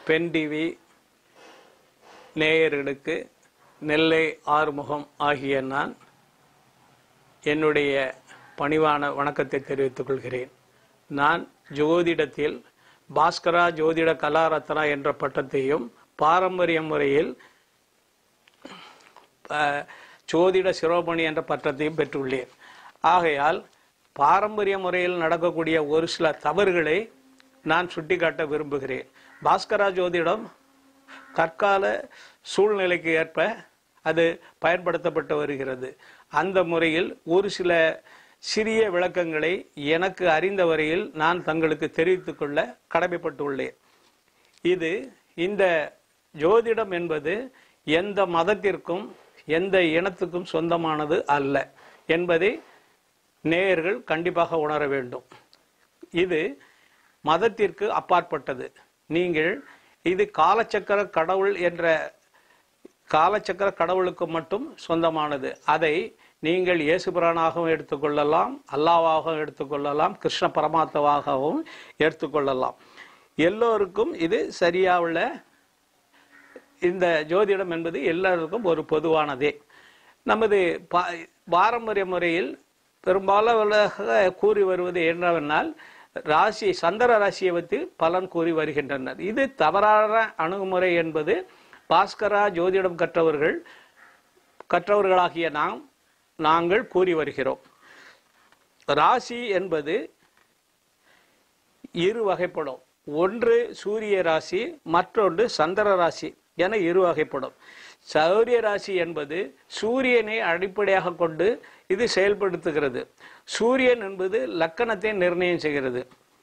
pen TV நேயர்களுக்கு நெல்லை ஆறுமுகம் ஆகிய நான் என்னுடைய பணிவான வணக்கத்தை தெரிவித்துக் கொள்கிறேன் நான் ஜோதிடத்தில் பாஸ்கரா ஜோதிட கலாரத்னா என்ற பட்டத்தையும் பாரம்பரிய முறையில் அஹ், ஜோதிட சிரோமணி என்ற பட்டத்தையும் பெற்றுள்ளேன் ஆகையால் பாரம்பரிய முறையில் நடக்கக்கூடிய ஒரு சில தவறுகளை நான் சுட்டிக்காட்ட விரும்புகிறேன் பாஸ்கரா ஜோதிடம் தற்கால சூழ்நிலைக்கு ஏற்ப அது பயன்படுத்தப்பட்டு வருகிறது அந்த முறையில் ஒரு சில சிறிய விளக்கங்களை எனக்கு அறிந்த வரையில் நான் தங்களுக்கு தெரிவித்துக் கொள்ள கடமைப்பட்டுள்ளேன் இது இந்த ஜோதிடம் என்பது எந்த மதத்திற்கும் எந்த இனத்துக்கும் சொந்தமானது அல்ல என்பதை நேயர்கள் கண்டிப்பாக உணர வேண்டும் இது மதத்திற்கு அப்பாற்பட்டது நீங்கள் இது காலச்சக்கர கடவுள் என்ற காலச்சக்கர கடவுளுக்கு மட்டும் சொந்தமானது அதை நீங்கள் இயேசுபிரானாகவும் எடுத்துக்கொள்ளலாம் அல்லாவாகவும் எடுத்துக்கொள்ளலாம் கிருஷ்ண பரமாத்மாவாகவும் எடுத்துக்கொள்ளலாம் எல்லோருக்கும் இது சரியா உள்ள இந்த ஜோதிடம் என்பது எல்லாருக்கும் ஒரு பொதுவானதே நமது பா பாரம்பரிய முறையில் பெரும்பாலாக கூறி வருவது என்னவென்றால் ராசி சந்திர ராசியை வைத்து பலன் கூறி வருகின்றனர் இது தவறான அணுகுமுறை என்பது பாஸ்கரா ஜோதிடம் கற்றவர்கள் கற்றவர்களாகிய நாம் நாங்கள் கூறி வருகிறோம் ராசி என்பது இரு வகைப்படும் ஒன்று சூரிய ராசி மற்றொன்று சந்திர ராசி என இரு வகைப்படும் சௌரிய ராசி என்பது சூரியனை அடிப்படையாக கொண்டு இது செயல்படுத்துகிறது சூரியன் என்பது லக்கணத்தை நிர்ணயம் செய்கிறது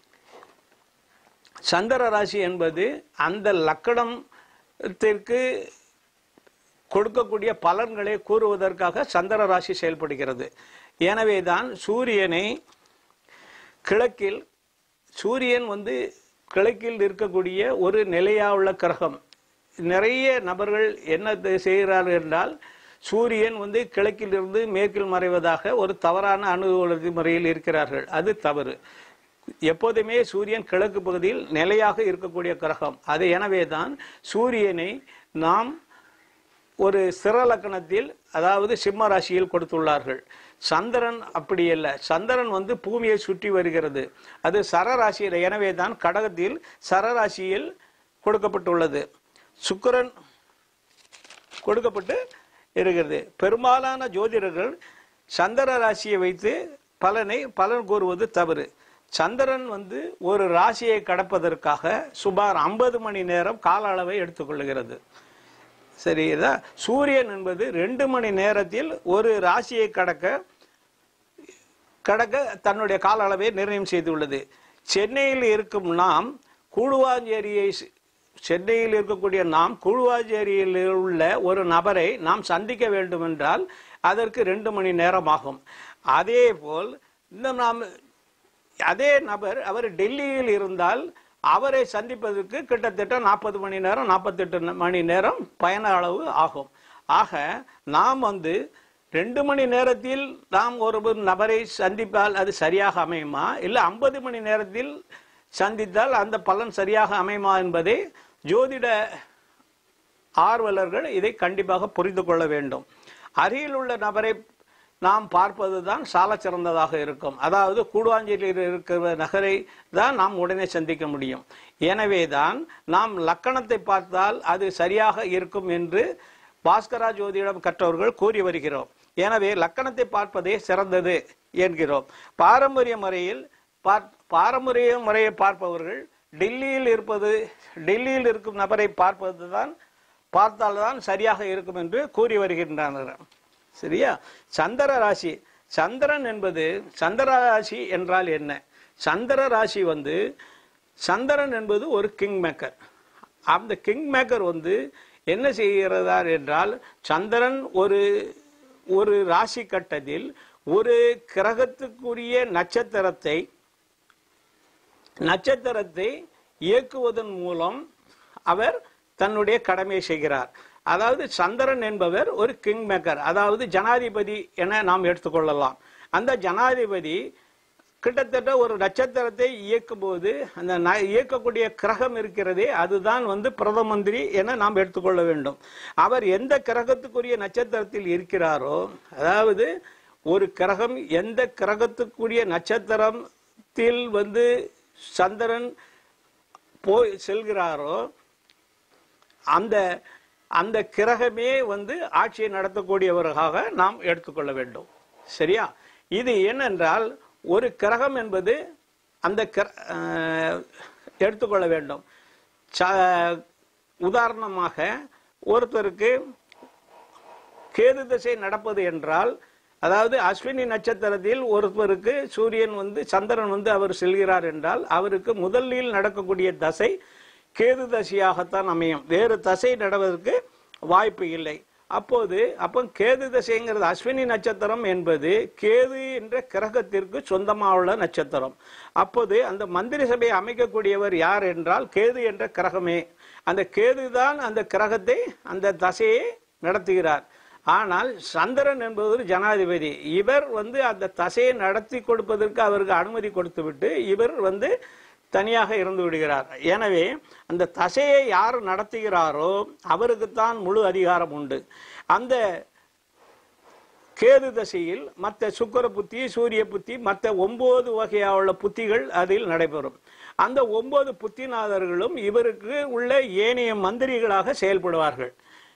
சந்திர ராசி என்பது அந்த லக்கணத்திற்கு கொடுக்கக்கூடிய பலன்களை கூறுவதற்காக சந்திர ராசி செயல்படுகிறது எனவே தான் சூரியனை கிழக்கில் சூரியன் வந்து கிழக்கில் இருக்கக்கூடிய ஒரு நிலையா உள்ள கிரகம் நிறைய நபர்கள் என்ன த- செய்கிறார்கள் என்றால் சூரியன் வந்து கிழக்கில் இருந்து மேற்கில் மறைவதாக ஒரு தவறான அணுகுவலி முறையில் இருக்கிறார்கள் அது தவறு எப்போதுமே சூரியன் கிழக்கு பகுதியில் நிலையாக இருக்கக்கூடிய கிரகம் அது எனவே தான் சூரியனை நாம் ஒரு சிறலக்கணத்தில் அதாவது சிம்ம ராசியில் கொடுத்துள்ளார்கள் சந்திரன் அப்படி அல்ல சந்திரன் வந்து பூமியை சுற்றி வருகிறது அது சரராசியில் எனவே தான் கடகத்தில் சரராசியில் கொடுக்கப்பட்டுள்ளது சுக்கிரன் கொடுக்கப்பட்டு இருக்கிறது பெரும்பாலான ஜோதிடர்கள் சந்திர ராசியை வைத்து பலனை பலன் கூறுவது தவறு சந்திரன் வந்து ஒரு ராசியை கடப்பதற்காக சுமார் ஐம்பது மணி நேரம் கால அளவை எடுத்துக்கொள்கிறது சரிதா சூரியன் என்பது ரெண்டு மணி நேரத்தில் ஒரு ராசியை கடக்க கடக்க தன்னுடைய கால அளவை நிர்ணயம் செய்துள்ளது சென்னையில் இருக்கும் நாம் கூடுவாஞ்சேரியை ஸ்- சென்னையில் இருக்கக்கூடிய நாம் கூடுவாஞ்சேரியில் உள்ள ஒரு நபரை நாம் சந்திக்க வேண்டும் என்றால் அதற்கு ரெண்டு மணி நேரம் ஆகும் அதே போல் இந்த நாம் அதே நபர் அவர் டெல்லியில் இருந்தால் அவரை சந்திப்பதற்கு கிட்டத்தட்ட நாற்பது மணி நேரம் நாற்பத்தெட்டு மணி நேரம் பயண அளவு ஆகும் ஆக நாம் வந்து ரெண்டு மணி நேரத்தில் நாம் ஒரு நபரை சந்திப்பால் அது சரியாக அமையுமா இல்லை ஐம்பது மணி நேரத்தில் சந்தித்தால் அந்த பலன் சரியாக அமையுமா என்பதை ஜோதிட ஆர்வலர்கள் இதை கண்டிப்பாக புரிந்து கொள்ள வேண்டும் அருகில் உள்ள நபரை நாம் பார்ப்பது தான் சால சிறந்ததாக இருக்கும் அதாவது கூடுவாஞ்சேரியில் இருக்கிற நகரை தான் நாம் உடனே சந்திக்க முடியும் எனவே தான் நாம் லக்கணத்தை பார்த்தால் அது சரியாக இருக்கும் என்று பாஸ்கரா ஜோதிடம் கற்றவர்கள் கூறி வருகிறோம் எனவே லக்கணத்தை பார்ப்பதே சிறந்தது என்கிறோம் பாரம்பரிய முறையில் பார்- பாரம்பரிய முறையை பார்ப்பவர்கள் டெல்லியில் இருப்பது டெல்லியில் இருக்கும் நபரை பார்ப்பது தான் பார்த்தால்தான் சரியாக இருக்கும் என்று கூறி வருகின்றனர் சரியா சந்திர ராசி சந்திரன் என்பது சந்திர ராசி என்றால் என்ன சந்திர ராசி வந்து சந்திரன் என்பது ஒரு கிங் மேக்கர் அந்த கிங் மேக்கர் வந்து என்ன செய்கிறதா என்றால் சந்திரன் ஒரு ஒரு ராசி கட்டத்தில் ஒரு கிரகத்துக்குரிய நட்சத்திரத்தை நட்சத்திரத்தை இயக்குவதன் மூலம் அவர் தன்னுடைய கடமையை செய்கிறார் அதாவது சந்திரன் என்பவர் ஒரு கிங் மேக்கர் அதாவது ஜனாதிபதி என நாம் எடுத்துக்கொள்ளலாம் அந்த ஜனாதிபதி கிட்டத்தட்ட ஒரு நட்சத்திரத்தை இயக்கும் போது அந்த ந- இயக்கக்கூடிய கிரகம் இருக்கிறதே அதுதான் வந்து பிரதம மந்திரி என நாம் எடுத்துக்கொள்ள வேண்டும் அவர் எந்த கிரகத்துக்குரிய நட்சத்திரத்தில் இருக்கிறாரோ அதாவது ஒரு கிரகம் எந்த கிரகத்துக்குரிய நட்சத்திரத்தில் வந்து சந்திரன் போய் செல்கிறாரோ அந்த அந்த கிரகமே வந்து ஆட்சியை நடத்தக்கூடியவர்களாக நாம் எடுத்துக்கொள்ள வேண்டும் சரியா இது என்னென்றால் ஒரு கிரகம் என்பது அந்த கிர- அஹ், எடுத்துக்கொள்ள வேண்டும் ச- உதாரணமாக ஒருத்தருக்கு கேது திசை நடப்பது என்றால் அதாவது அஸ்வினி நட்சத்திரத்தில் ஒருவருக்கு சூரியன் வந்து சந்திரன் வந்து அவர் செல்கிறார் என்றால் அவருக்கு முதலில் நடக்கக்கூடிய தசை கேது தசையாகத்தான் அமையும் வேறு தசை நடவதற்கு வாய்ப்பு இல்லை அப்போது அப்போ கேது தசைங்கிறது அஸ்வினி நட்சத்திரம் என்பது கேது என்ற கிரகத்திற்கு சொந்தமாக உள்ள நட்சத்திரம் அப்போது அந்த மந்திரி சபையை அமைக்கக்கூடியவர் யார் என்றால் கேது என்ற கிரகமே அந்த கேது தான் அந்த கிரகத்தை அந்த தசையை நடத்துகிறார் ஆனால் சந்திரன் என்பவர் ஜனாதிபதி இவர் வந்து அந்த தசையை நடத்தி கொடுப்பதற்கு அவருக்கு அனுமதி கொடுத்துவிட்டு இவர் வந்து தனியாக இருந்து விடுகிறார் எனவே அந்த தசையை யார் நடத்துகிறாரோ அவருக்குத்தான் முழு அதிகாரம் உண்டு அந்த கேது தசையில் மற்ற சுக்கர புத்தி சூரிய புத்தி மற்ற ஒன்பது வகையான புத்திகள் அதில் நடைபெறும் அந்த ஒன்பது புத்திநாதர்களும் இவருக்கு உள்ள ஏனைய மந்திரிகளாக செயல்படுவார்கள்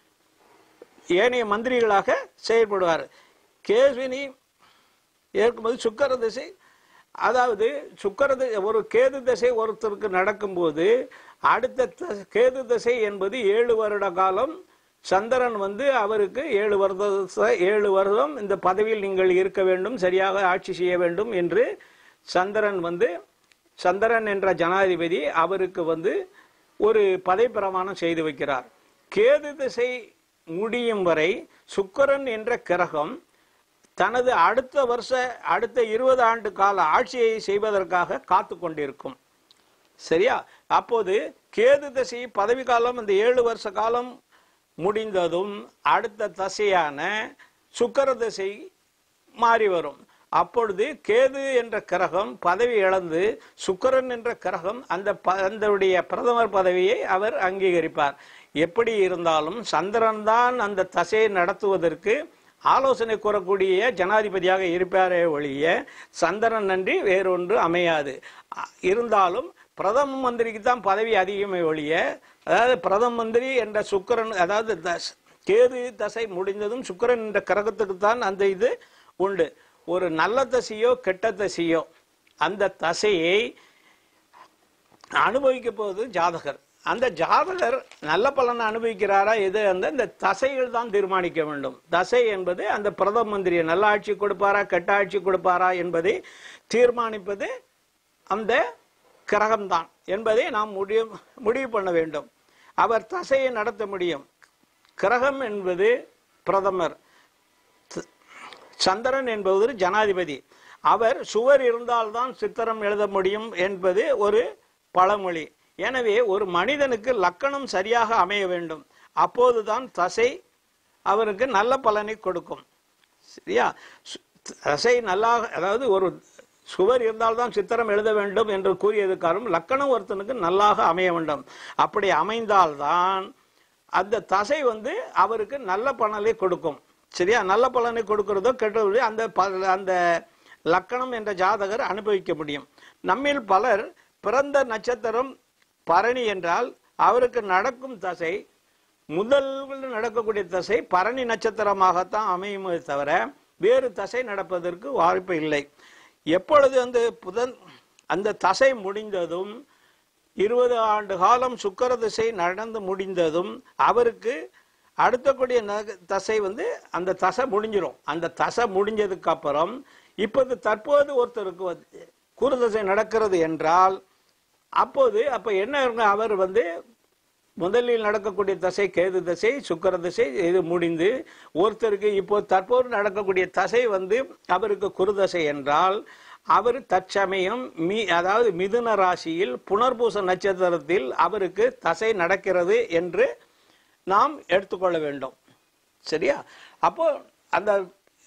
ஏனைய மந்திரிகளாக செயல்படுவார் கேஸ்வினி ஏற்கும்போது சுக்கர திசை அதாவது சுக்கர தி- ஒரு கேது திசை ஒருத்தருக்கு நடக்கும்போது அடுத்த த- கேது திசை என்பது ஏழு வருட காலம் சந்திரன் வந்து அவருக்கு ஏழு வருட ஏழு வருடம் இந்த பதவியில் நீங்கள் இருக்க வேண்டும் சரியாக ஆட்சி செய்ய வேண்டும் என்று சந்திரன் வந்து சந்திரன் என்ற ஜனாதிபதி அவருக்கு வந்து ஒரு பதவி பிரமாணம் செய்து வைக்கிறார் கேது திசை முடியும் வரை சுக்கிரன் என்ற கிரகம் தனது அடுத்த வருஷ அடுத்த இருபது ஆண்டு கால ஆட்சியை செய்வதற்காக காத்து கொண்டிருக்கும் சரியா அப்போது கேது தசை பதவி காலம் இந்த ஏழு வருஷ காலம் முடிந்ததும் அடுத்த தசையான சுக்கர தசை மாறி வரும் அப்பொழுது கேது என்ற கிரகம் பதவி இழந்து சுக்கிரன் என்ற கிரகம் அந்த ப- அதனுடைய பிரதமர் பதவியை அவர் அங்கீகரிப்பார் எப்படி இருந்தாலும் சந்திரன் தான் அந்த தசையை நடத்துவதற்கு ஆலோசனை கூறக்கூடிய ஜனாதிபதியாக இருப்பாரே ஒழிய சந்திரன் நன்றி வேறொன்று அமையாது அ- இருந்தாலும் பிரதம மந்திரிக்கு தான் பதவி அதிகமே ஒழிய அதாவது பிரதம மந்திரி என்ற சுக்கிரன் அதாவது தஸ்- கேது தசை முடிந்ததும் சுக்கிரன் என்ற கிரகத்துக்கு தான் அந்த இது உண்டு ஒரு நல்ல தசையோ கெட்ட தசையோ அந்த தசையை அனுபவிக்க போவது ஜாதகர் அந்த ஜாதகர் நல்ல பலனை அனுபவிக்கிறாரா எது அந்த இந்த தசைகள் தான் தீர்மானிக்க வேண்டும் தசை என்பது அந்த பிரதம மந்திரியை நல்ல ஆட்சி கொடுப்பாரா கெட்ட ஆட்சி கொடுப்பாரா என்பதை தீர்மானிப்பது அந்த கிரகம்தான் என்பதை நாம் முடிவு முடிவு பண்ண வேண்டும் அவர் தசையை நடத்த முடியும் கிரகம் என்பது பிரதமர் சந்திரன் என்பவர் ஜனாதிபதி அவர் சுவர் இருந்தால்தான் சித்திரம் எழுத முடியும் என்பது ஒரு பழமொழி எனவே ஒரு மனிதனுக்கு லக்கணம் சரியாக அமைய வேண்டும் அப்போதுதான் தசை அவருக்கு நல்ல பலனை கொடுக்கும் சரியா சு- தசை நல்லா அதாவது ஒரு சுவர் இருந்தால்தான் சித்திரம் எழுத வேண்டும் என்று கூறியதுக்காரும் லக்கணம் ஒருத்தனுக்கு நல்லாக அமைய வேண்டும் அப்படி அமைந்தால்தான் அந்த தசை வந்து அவருக்கு நல்ல பலனை கொடுக்கும் சரியா நல்ல பலனை கொடுக்கிறதோ கெட்டதோ அந்த ப- அந்த லக்கணம் என்ற ஜாதகர் அனுபவிக்க முடியும் நம்மில் பலர் பிறந்த நட்சத்திரம் பரணி என்றால் அவருக்கு நடக்கும் தசை முதல் நடக்கக்கூடிய தசை பரணி நட்சத்திரமாகத்தான் அமையுமே தவிர வேறு தசை நடப்பதற்கு வாய்ப்பு இல்லை எப்பொழுது அந்த புதன் அந்த தசை முடிந்ததும் இருபது ஆண்டு காலம் சுக்கர திசை நடந்து முடிந்ததும் அவருக்கு அடுத்தக்கூடிய நக- தசை வந்து அந்த தசை முடிஞ்சிரும் அந்த தசை முடிஞ்சதுக்கு அப்புறம் இப்போது தற்போது ஒருத்தருக்கு வந்து குரு தசை நடக்கிறது என்றால் அப்போது அப்ப என்ன இருக்கும் அவர் வந்து முதலில் நடக்கக்கூடிய தசை கேது தசை சுக்கர தசை இது முடிந்து ஒருத்தருக்கு இப்போ தற்போது நடக்கக்கூடிய தசை வந்து அவருக்கு குருதசை என்றால் அவர் தற்சமயம் மீ அதாவது மிதுன ராசியில் புனர்பூச நட்சத்திரத்தில் அவருக்கு தசை நடக்கிறது என்று நாம் எடுத்துக்கொள்ள வேண்டும் சரியா அப்போ அந்த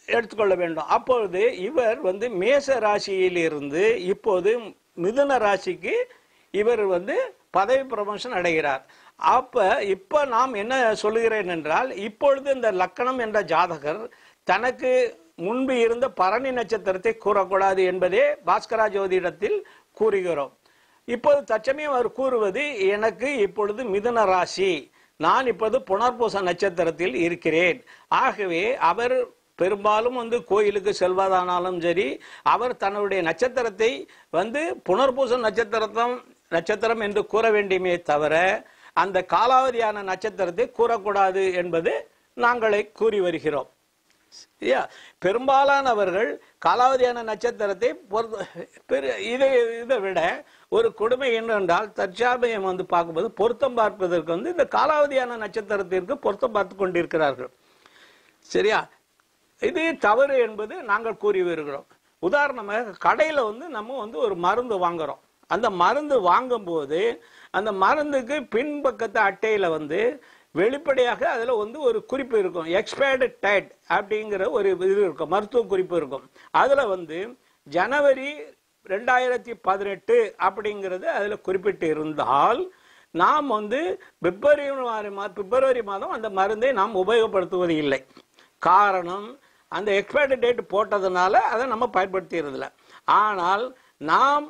எடுத்துக்கொள்ள வேண்டும் அப்பொழுது இவர் வந்து மேச ராசியிலிருந்து இப்போது மிதுன ராசிக்கு இவர் வந்து பதவி ப்ரமோஷன் அடைகிறார் அப்ப இப்ப நாம் என்ன சொல்லுகிறேன் என்றால் இப்பொழுது இந்த லக்கணம் என்ற ஜாதகர் தனக்கு முன்பு இருந்த பரணி நட்சத்திரத்தை கூறக்கூடாது என்பதே பாஸ்கரா ஜோதிடத்தில் கூறுகிறோம் இப்போது தச்சமயம் அவர் கூறுவது எனக்கு இப்பொழுது மிதுன ராசி நான் இப்போது புனர்பூச நட்சத்திரத்தில் இருக்கிறேன் ஆகவே அவர் பெரும்பாலும் வந்து கோயிலுக்கு செல்வதானாலும் சரி அவர் தன்னுடைய நட்சத்திரத்தை வந்து புனர்பூச நட்சத்திரம் நட்சத்திரம் என்று கூற வேண்டுமே தவிர அந்த காலாவதியான நட்சத்திரத்தை கூறக்கூடாது என்பது நாங்களே கூறி வருகிறோம் சரியா பெரும்பாலானவர்கள் காலாவதியான நட்சத்திரத்தை பொருத்த- பெரு- இதை இதை விட ஒரு கொடுமை என்னவென்றால் தற்சாபயம் வந்து பார்க்கும்போது பொருத்தம் பார்ப்பதற்கு வந்து இந்த காலாவதியான நட்சத்திரத்திற்கு பொருத்தம் பார்த்து கொண்டிருக்கிறார்கள் சரியா இது தவறு என்பது நாங்கள் கூறி வருகிறோம் உதாரணமாக கடையில வந்து நம்ம வந்து ஒரு மருந்து வாங்குறோம் அந்த மருந்து வாங்கும்போது அந்த மருந்துக்கு பின்பக்கத்து அட்டையில வந்து வெளிப்படையாக அதுல வந்து ஒரு குறிப்பு இருக்கும் எக்ஸ்பயர்டு டேட் அப்படிங்கிற ஒரு இது இருக்கும் மருத்துவ குறிப்பு இருக்கும் அதுல வந்து ஜனவரி ரெண்டாயிரத்தி பதினெட்டு அப்படிங்கிறது அதுல குறிப்பிட்டு இருந்தால் நாம் வந்து பிப்ரவரி மா- பிப்ரவரி மாதம் அந்த மருந்தை நாம் உபயோகப்படுத்துவது இல்லை காரணம் அந்த எக்ஸ்பயர்டு டேட் போட்டதுனால அதை நம்ம பயன்படுத்துறதில்ல ஆனால் நாம்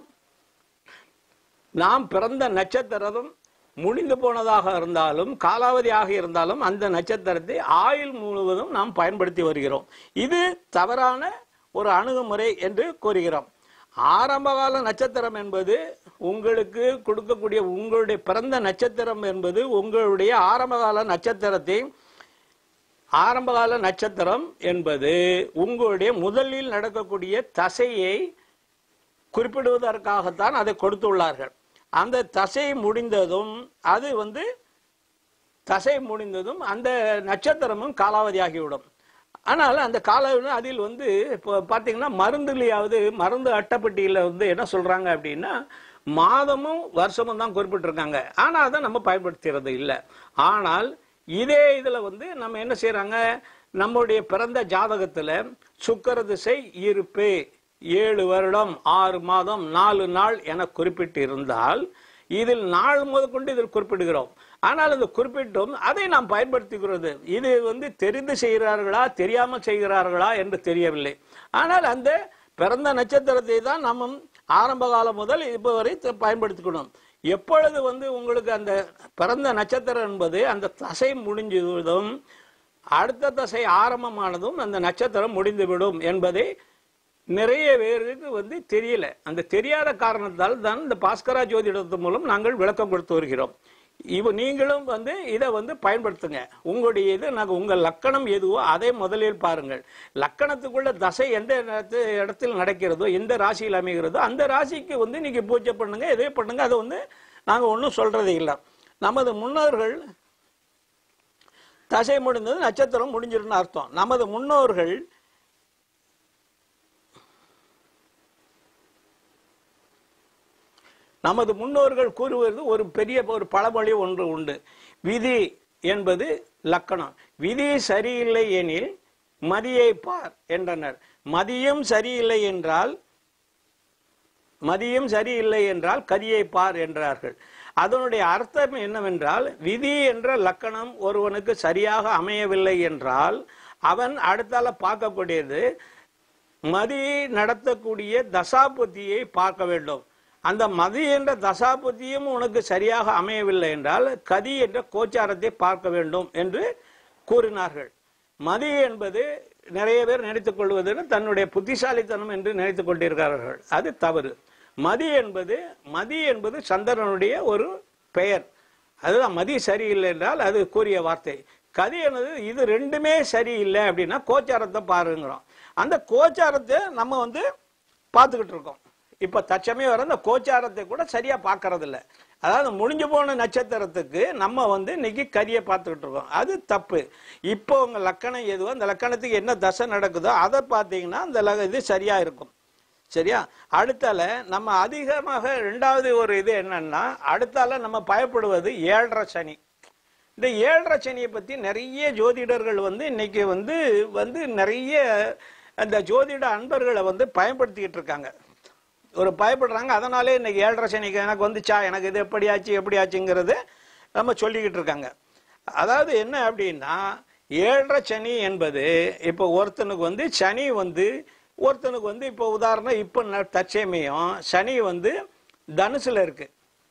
நாம் பிறந்த நட்சத்திரம் முடிந்து போனதாக இருந்தாலும் காலாவதியாக இருந்தாலும் அந்த நட்சத்திரத்தை ஆயுள் முழுவதும் நாம் பயன்படுத்தி வருகிறோம் இது தவறான ஒரு அணுகுமுறை என்று கூறுகிறோம் ஆரம்பகால நட்சத்திரம் என்பது உங்களுக்கு கொடுக்கக்கூடிய உங்களுடைய பிறந்த நட்சத்திரம் என்பது உங்களுடைய ஆரம்பகால நட்சத்திரத்தை ஆரம்பகால நட்சத்திரம் என்பது உங்களுடைய முதலில் நடக்கக்கூடிய தசையை குறிப்பிடுவதற்காகத்தான் அதை கொடுத்துள்ளார்கள் அந்த தசை முடிந்ததும் அது வந்து தசை முடிந்ததும் அந்த நட்சத்திரமும் காலாவதியாகிவிடும் ஆனால் அந்த காலாவதி அதில் வந்து இப்போ பார்த்தீங்கன்னா மருந்துலையாவது மருந்து அட்டைப்பட்டியில் வந்து என்ன சொல்றாங்க அப்படின்னா மாதமும் வருஷமும் தான் குறிப்பிட்டிருக்காங்க ஆனால் அதை நம்ம பயன்படுத்துறது இல்லை ஆனால் இதே இதில் வந்து நம்ம என்ன செய்றாங்க நம்முடைய பிறந்த ஜாதகத்தில் சுக்கர திசை இருப்பு ஏழு வருடம் ஆறு மாதம் நாலு நாள் என குறிப்பிட்டு இருந்தால் இதில் நாள் முதற்கொண்டு இதில் குறிப்பிடுகிறோம் ஆனால் அது குறிப்பிட்டும் அதை நாம் பயன்படுத்துகிறது இது வந்து தெரிந்து செய்கிறார்களா தெரியாமல் செய்கிறார்களா என்று தெரியவில்லை ஆனால் அந்த பிறந்த நட்சத்திரத்தை தான் நம்ம ஆரம்ப காலம் முதல் இப்போ வரை த- பயன்படுத்திக்கணும் எப்பொழுது வந்து உங்களுக்கு அந்த பிறந்த நட்சத்திரம் என்பது அந்த தசை முடிஞ்சதும் அடுத்த தசை ஆரம்பமானதும் அந்த நட்சத்திரம் முடிந்துவிடும் என்பதை நிறைய பேருக்கு வந்து தெரியல அந்த தெரியாத காரணத்தால் தான் இந்த பாஸ்கரா ஜோதிடத்து மூலம் நாங்கள் விளக்கம் கொடுத்து வருகிறோம் இவ நீங்களும் வந்து இதை வந்து பயன்படுத்துங்க உங்களுடைய இது நாங்கள் உங்கள் லக்கணம் எதுவோ அதை முதலில் பாருங்கள் லக்கணத்துக்குள்ள தசை எந்த நேரத்து- இடத்தில் நடக்கிறதோ எந்த ராசியில் அமைகிறதோ அந்த ராசிக்கு வந்து நீங்க பூஜை பண்ணுங்க எதே பண்ணுங்க அதை வந்து நாங்கள் ஒன்றும் சொல்றது இல்லை நமது முன்னோர்கள் தசை முடிந்தது நட்சத்திரம் முடிஞ்சிருன்னு அர்த்தம் நமது முன்னோர்கள் நமது முன்னோர்கள் கூறுவது ஒரு பெரிய ஒரு பழமொழி ஒன்று உண்டு விதி என்பது லக்கணம் விதி சரியில்லை எனில் மதியை பார் என்றனர் மதியும் சரியில்லை என்றால் மதியும் சரியில்லை என்றால் கதியை பார் என்றார்கள் அதனுடைய அர்த்தம் என்னவென்றால் விதி என்ற லக்கணம் ஒருவனுக்கு சரியாக அமையவில்லை என்றால் அவன் அடுத்தால பார்க்கக்கூடியது மதி நடத்தக்கூடிய தசாபுத்தியை பார்க்க வேண்டும் அந்த மதி என்ற தசாபுத்தியும் உனக்கு சரியாக அமையவில்லை என்றால் கதி என்ற கோச்சாரத்தை பார்க்க வேண்டும் என்று கூறினார்கள் மதி என்பது நிறைய பேர் நினைத்துக் கொள்வது தன்னுடைய புத்திசாலித்தனம் என்று நினைத்துக் கொண்டிருக்கிறார்கள் அது தவறு மதி என்பது மதி என்பது சந்திரனுடைய ஒரு பெயர் அதுதான் மதி சரியில்லை என்றால் அது கூறிய வார்த்தை கதி என்னது இது ரெண்டுமே சரியில்லை அப்படின்னா கோச்சாரத்தை பாருங்கிறோம் அந்த கோச்சாரத்தை நம்ம வந்து பார்த்துக்கிட்டு இருக்கோம் இப்ப தச்சமே வர அந்த கோச்சாரத்தை கூட சரியா பார்க்கறது இல்ல அதாவது முடிஞ்சு போன நட்சத்திரத்துக்கு நம்ம வந்து இன்னைக்கு கரியை பார்த்துக்கிட்டு இருக்கோம் அது தப்பு இப்போ உங்க லக்கணம் எதுவோ அந்த லக்கணத்துக்கு என்ன தசை நடக்குதோ அதை பார்த்தீங்கன்னா அந்த ல- இது சரியா இருக்கும் சரியா அடுத்தால நம்ம அதிகமாக ரெண்டாவது ஒரு இது என்னன்னா அடுத்தால நம்ம பயப்படுவது ஏழரை சனி இந்த ஏழரை சனியை பத்தி நிறைய ஜோதிடர்கள் வந்து இன்னைக்கு வந்து வந்து நிறைய அந்த ஜோதிட அன்பர்களை வந்து பயன்படுத்திக்கிட்டு இருக்காங்க ஒரு பயப்படுறாங்க அதனாலே இன்னைக்கு ஏழரை சனிக்கு எனக்கு வந்துச்சா எனக்கு இது எப்படி ஆச்சு எப்படி ஆச்சுங்கிறது நம்ம சொல்லிக்கிட்டு இருக்காங்க அதாவது என்ன அப்படின்னா ஏழரை சனி என்பது இப்போ ஒருத்தனுக்கு வந்து சனி வந்து ஒருத்தனுக்கு வந்து இப்போ உதாரணம் இப்போ ந- தற்சமயம் சனி வந்து தனுசுல இருக்கு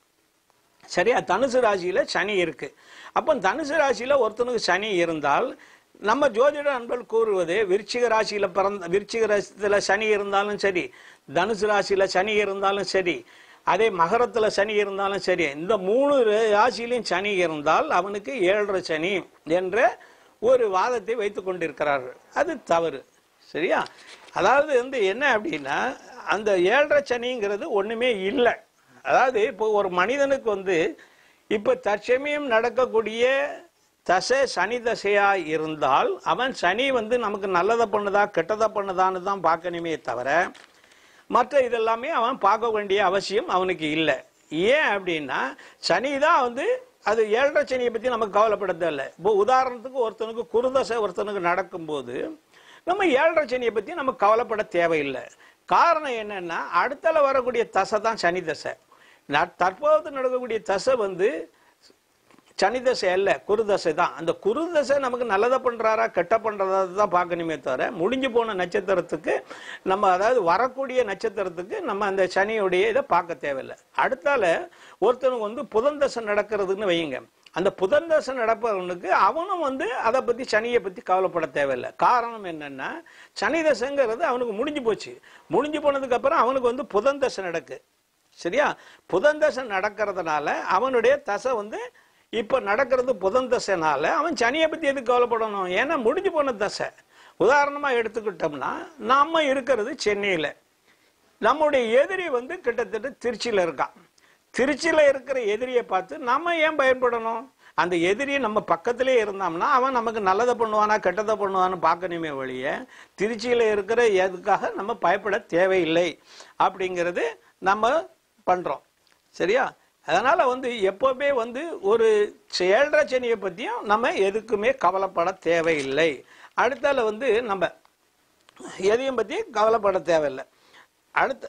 சரியா தனுசு ராசியில சனி இருக்கு அப்போ தனுசு ராசியில ஒருத்தனுக்கு சனி இருந்தால் நம்ம ஜோதிட அன்பர்கள் கூறுவது விருச்சிக ராசியில பிறந்த விருச்சிக ராசியில சனி இருந்தாலும் சரி தனுசு ராசியில சனி இருந்தாலும் சரி அதே மகரத்துல சனி இருந்தாலும் சரி இந்த மூணு ராசியிலையும் சனி இருந்தால் அவனுக்கு ஏழரை சனி என்ற ஒரு வாதத்தை வைத்துக் கொண்டிருக்கிறார்கள் அது தவறு சரியா அதாவது வந்து என்ன அப்படின்னா அந்த ஏழரை சனிங்கிறது ஒண்ணுமே இல்லை அதாவது இப்போ ஒரு மனிதனுக்கு வந்து இப்போ தற்சமயம் நடக்கக்கூடிய தசை சனி தசையா இருந்தால் அவன் சனி வந்து நமக்கு நல்லதை பண்ணுதா கெட்டதை பண்ணுதான்னு தான் பார்க்கணுமே தவிர மற்ற இதெல்லாமே அவன் பார்க்க வேண்டிய அவசியம் அவனுக்கு இல்லை ஏன் அப்படின்னா சனி தான் வந்து அது ஏழரை சனியை பற்றி நமக்கு கவலைப்பட தேவையில்ல இப்போ உதாரணத்துக்கு ஒருத்தனுக்கு குருதசை ஒருத்தனுக்கு நடக்கும்போது நம்ம ஏழரை சனியை பற்றி நமக்கு கவலைப்பட தேவையில்லை காரணம் என்னன்னா அடுத்தால வரக்கூடிய தசை தான் சனி தசை ந- தற்போது நடக்கக்கூடிய தசை வந்து சனி தசை அல்ல குருதசை தான் அந்த குருதசை நமக்கு நல்லதை பண்றாரா கெட்ட பண்றதா தான் பார்க்கணுமே தவிர முடிஞ்சு போன நட்சத்திரத்துக்கு நம்ம அதாவது வரக்கூடிய நட்சத்திரத்துக்கு நம்ம அந்த சனியுடைய இதை பார்க்க தேவையில்லை அடுத்தால ஒருத்தனுக்கு வந்து புதன் தசை நடக்கிறதுன்னு வையுங்க அந்த புதன் தசை நடப்பவனுக்கு அவனும் வந்து அதை பத்தி சனியை பத்தி கவலைப்பட தேவையில்லை காரணம் என்னன்னா சனி தசைங்கிறது அவனுக்கு முடிஞ்சு போச்சு முடிஞ்சு போனதுக்கு அப்புறம் அவனுக்கு வந்து புதன் தசை நடக்கு சரியா புதன் தசை நடக்கிறதுனால அவனுடைய தசை வந்து இப்ப நடக்கிறது புதன் தசைனால அவன் சனியை பத்தி எதுக்கு கவலைப்படணும் ஏன்னா முடிஞ்சு போன தசை உதாரணமா எடுத்துக்கிட்டோம்னா நாம இருக்கிறது சென்னையில நம்முடைய எதிரி வந்து கிட்டத்தட்ட திருச்சியில இருக்கான் திருச்சியில இருக்கிற எதிரியை பார்த்து நம்ம ஏன் பயன்படணும் அந்த எதிரி நம்ம பக்கத்திலே இருந்தோம்னா அவன் நமக்கு நல்லதை பண்ணுவானா கெட்டதை பண்ணுவான்னு பார்க்கணுமே ஒழிய திருச்சியில இருக்கிற எதுக்காக நம்ம பயப்பட தேவையில்லை அப்படிங்கிறது நம்ம பண்றோம் சரியா அதனால வந்து எப்பவுமே வந்து ஒரு ஏழரை சனியை பத்தியும் நம்ம எதுக்குமே கவலைப்பட தேவையில்லை அடுத்தால வந்து நம்ம எதையும் பத்தி கவலைப்பட தேவையில்லை அடுத்த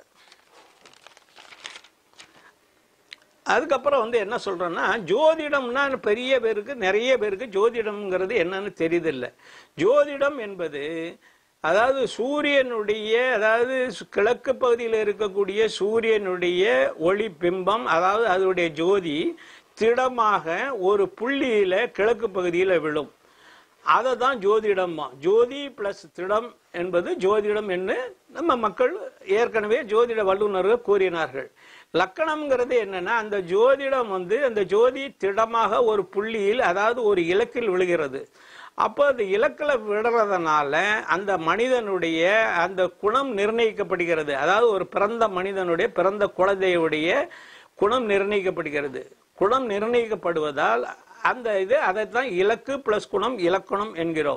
அதுக்கப்புறம் வந்து என்ன சொல்றோம்னா ஜோதிடம்னா பெரிய பேருக்கு நிறைய பேருக்கு ஜோதிடம்ங்கிறது என்னன்னு தெரியுதில்ல ஜோதிடம் என்பது அதாவது சூரியனுடைய அதாவது சு- கிழக்கு பகுதியில் இருக்கக்கூடிய சூரியனுடைய ஒளி பிம்பம் அதாவது அதனுடைய ஜோதி திடமாக ஒரு புள்ளியில கிழக்கு பகுதியில் விழும் அதை தான் ஜோதிடம் ஜோதி பிளஸ் திடம் என்பது ஜோதிடம் என்று நம்ம மக்கள் ஏற்கனவே ஜோதிட வல்லுநர்கள் கூறினார்கள் லக்கணம்ங்கிறது என்னன்னா அந்த ஜோதிடம் வந்து அந்த ஜோதி திடமாக ஒரு புள்ளியில் அதாவது ஒரு இலக்கில் விழுகிறது அப்போ அந்த இலக்கில் விடுறதுனால அந்த மனிதனுடைய அந்த குணம் நிர்ணயிக்கப்படுகிறது அதாவது ஒரு பிறந்த மனிதனுடைய பிறந்த குழந்தையுடைய குணம் நிர்ணயிக்கப்படுகிறது குணம் நிர்ணயிக்கப்படுவதால் அந்த இது அதைத்தான் இலக்கு பிளஸ் குணம் இலக்கணம் என்கிறோம்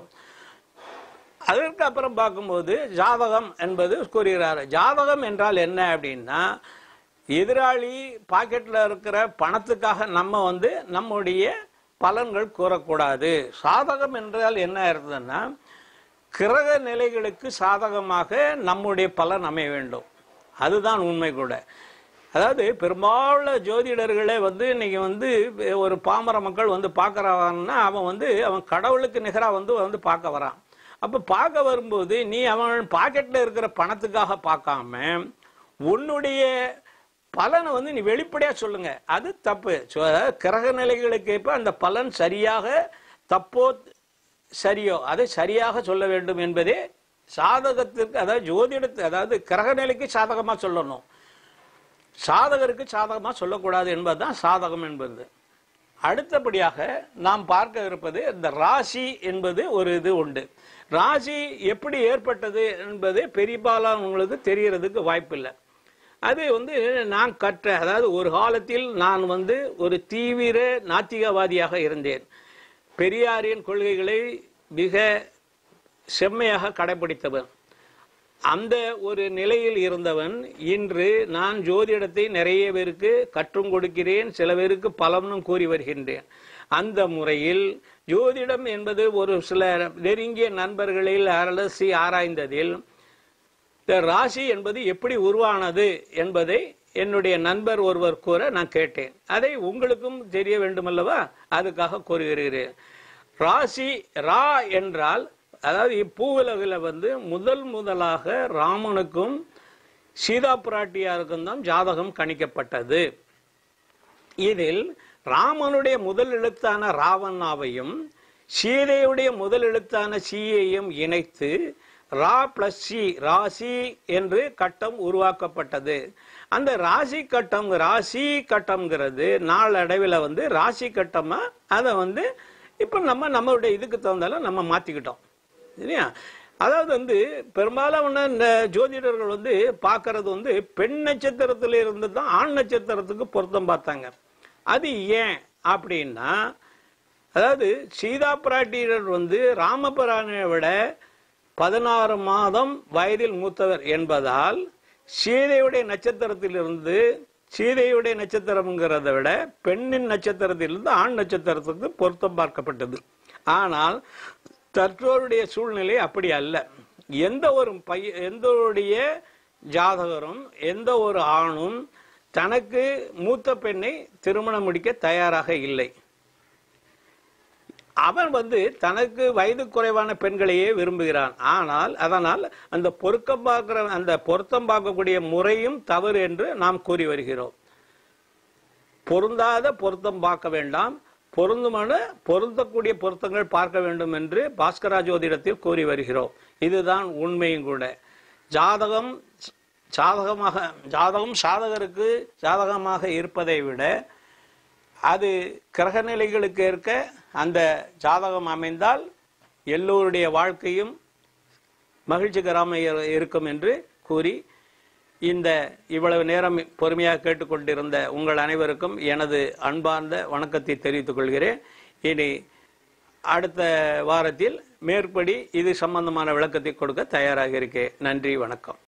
அதற்கு அப்புறம் பார்க்கும்போது ஜாதகம் என்பது கூறுகிறார் ஜாதகம் என்றால் என்ன அப்படின்னா எதிராளி பாக்கெட்ல இருக்கிற பணத்துக்காக நம்ம வந்து நம்முடைய பலன்கள் கூறக்கூடாது சாதகம் என்றால் என்ன இருந்ததுன்னா கிரக நிலைகளுக்கு சாதகமாக நம்முடைய பலன் அமைய வேண்டும் அதுதான் உண்மை கூட அதாவது பெரும்பாலும் ஜோதிடர்களே வந்து இன்னைக்கு வந்து ஒரு பாமர மக்கள் வந்து பார்க்கறான்னா அவன் வந்து அவன் கடவுளுக்கு நிகராக வந்து வந்து பார்க்க வரான் அப்போ பார்க்க வரும்போது நீ அவன் பாக்கெட்ல இருக்கிற பணத்துக்காக பார்க்காம உன்னுடைய பலனை வந்து நீ வெளிப்படையா சொல்லுங்க அது தப்பு சோ, கிரக நிலைகளுக்கு ஏற்ப அந்த பலன் சரியாக தப்போ சரியோ அதை சரியாக சொல்ல வேண்டும் என்பதே சாதகத்திற்கு அதாவது ஜோதிடத்து அதாவது கிரக நிலைக்கு சாதகமா சொல்லணும் சாதகருக்கு சாதகமா சொல்லக்கூடாது என்பதுதான் சாதகம் என்பது அடுத்தபடியாக நாம் பார்க்க இருப்பது இந்த ராசி என்பது ஒரு இது உண்டு ராசி எப்படி ஏற்பட்டது என்பது பெரியபாலானவங்களுக்கு தெரியறதுக்கு வாய்ப்பில்லை அது வந்து நான் கற்ற அதாவது ஒரு காலத்தில் நான் வந்து ஒரு தீவிர நாத்திகவாதியாக இருந்தேன் பெரியாரின் கொள்கைகளை மிக செம்மையாக கடைபிடித்தவன் அந்த ஒரு நிலையில் இருந்தவன் இன்று நான் ஜோதிடத்தை நிறைய பேருக்கு கற்றும் கொடுக்கிறேன் சில பேருக்கு பலனும் கூறி வருகின்றேன் அந்த முறையில் ஜோதிடம் என்பது ஒரு சில நெருங்கிய நண்பர்களில் அலசி ஆராய்ந்ததில் இந்த ராசி என்பது எப்படி உருவானது என்பதை என்னுடைய நண்பர் ஒருவர் கூற நான் கேட்டேன் அதை உங்களுக்கும் தெரிய வேண்டுமல்லவா அதுக்காக கூறுகிறேன் ராசி ரா என்றால் அதாவது இப்பூவுலகில் வந்து முதல் முதலாக ராமனுக்கும் சீதா பிராட்டியாருக்கும் தான் ஜாதகம் கணிக்கப்பட்டது இதில் ராமனுடைய முதல் எழுத்தான ராவண்ணாவையும் சீதையுடைய முதல் எழுத்தான சீயையும் இணைத்து ரா பிளஸ் சி ராசி என்று கட்டம் உருவாக்கப்பட்டது அந்த ராசி கட்டம் ராசி கட்டம்ங்கிறது நாளடைவில் வந்து ராசி கட்டமா அதை வந்து இப்போ நம்ம நம்மளுடைய இதுக்கு தகுந்தாலும் நம்ம மாற்றிக்கிட்டோம் இல்லையா அதாவது வந்து பெரும்பாலான இந்த ஜோதிடர்கள் வந்து பார்க்கறது வந்து பெண் நட்சத்திரத்தில் இருந்து தான் ஆண் நட்சத்திரத்துக்கு பொருத்தம் பார்த்தாங்க அது ஏன் அப்படின்னா அதாவது சீதா பிராட்டியர் வந்து ராமபிரானை விட பதினாறு மாதம் வயதில் மூத்தவர் என்பதால் சீதையுடைய நட்சத்திரத்திலிருந்து சீதையுடைய நட்சத்திரம்ங்கிறத விட பெண்ணின் நட்சத்திரத்திலிருந்து ஆண் நட்சத்திரத்துக்கு பொருத்தம் பார்க்கப்பட்டது ஆனால் தற்போருடைய சூழ்நிலை அப்படி அல்ல எந்த ஒரு பைய எந்தோருடைய ஜாதகரும் எந்த ஒரு ஆணும் தனக்கு மூத்த பெண்ணை திருமணம் முடிக்க தயாராக இல்லை அவன் வந்து தனக்கு வயது குறைவான பெண்களையே விரும்புகிறான் ஆனால் அதனால் அந்த பொருத்தம் பார்க்கிற அந்த பொருத்தம் பார்க்கக்கூடிய முறையும் தவறு என்று நாம் கூறி வருகிறோம் பொருந்தாத பொருத்தம் பார்க்க வேண்டாம் பொருந்துமான பொருந்தக்கூடிய பொருத்தங்கள் பார்க்க வேண்டும் என்று பாஸ்கரா ஜோதிடத்தில் கூறி வருகிறோம் இதுதான் உண்மையும் கூட ஜாதகம் ஜாதகமாக ஜாதகம் சாதகருக்கு ஜாதகமாக இருப்பதை விட அது கிரக நிலைகளுக்கு ஏற்க அந்த ஜாதகம் அமைந்தால் எல்லோருடைய வாழ்க்கையும் மகிழ்ச்சிகரமாக இருக்கும் என்று கூறி இந்த இவ்வளவு நேரம் பொறுமையாக கேட்டுக்கொண்டிருந்த உங்கள் அனைவருக்கும் எனது அன்பார்ந்த வணக்கத்தை தெரிவித்துக் கொள்கிறேன் இனி அடுத்த வாரத்தில் மேற்படி இது சம்பந்தமான விளக்கத்தை கொடுக்க தயாராக இருக்கேன் நன்றி வணக்கம்